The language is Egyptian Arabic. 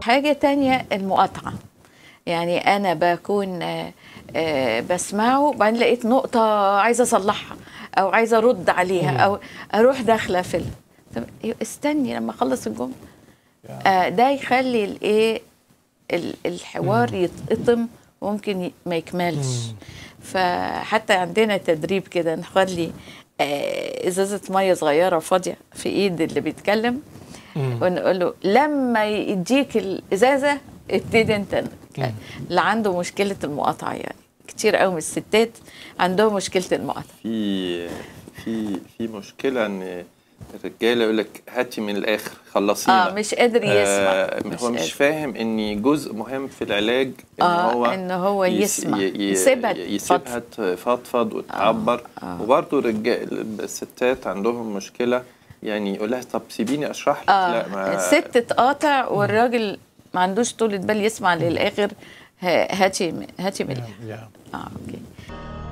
حاجة تانية المقاطعة يعني أنا بكون آه، آه، بسمعه وبعدين لقيت نقطة عايزة أصلحها أو عايزة أرد عليها أو أروح داخلة في ال... طب استني لما أخلص الجملة آه، ده يخلي الإيه ال- الحوار يتقطم وممكن ي- ما يكملش فحتى عندنا تدريب كده نخلي آه، ازازه ميه صغيره فاضيه في ايد اللي بيتكلم ونقول له لما يديك الازازه ابتدي انت اللي عنده مشكله المقاطعه يعني كتير قوي من الستات عندهم مشكله المقاطعه في في في مشكله ان الرجاله يقول لك هاتي من الاخر خلصينا اه مش قادر يسمع آه هو قادر. مش فاهم ان جزء مهم في العلاج ان آه، هو إن هو يس- يسمع. ي- ي- يسيبها يسيبها تفضفض وتعبر آه. وبرضه الرجال الستات عندهم مشكله يعني يقول لها طب سيبيني اشرح لك اه لا ما الست تقاطع والراجل ما عندوش طولة بال يسمع للاخر ه- هاتي هاتي من الآخر. يا اه اوكي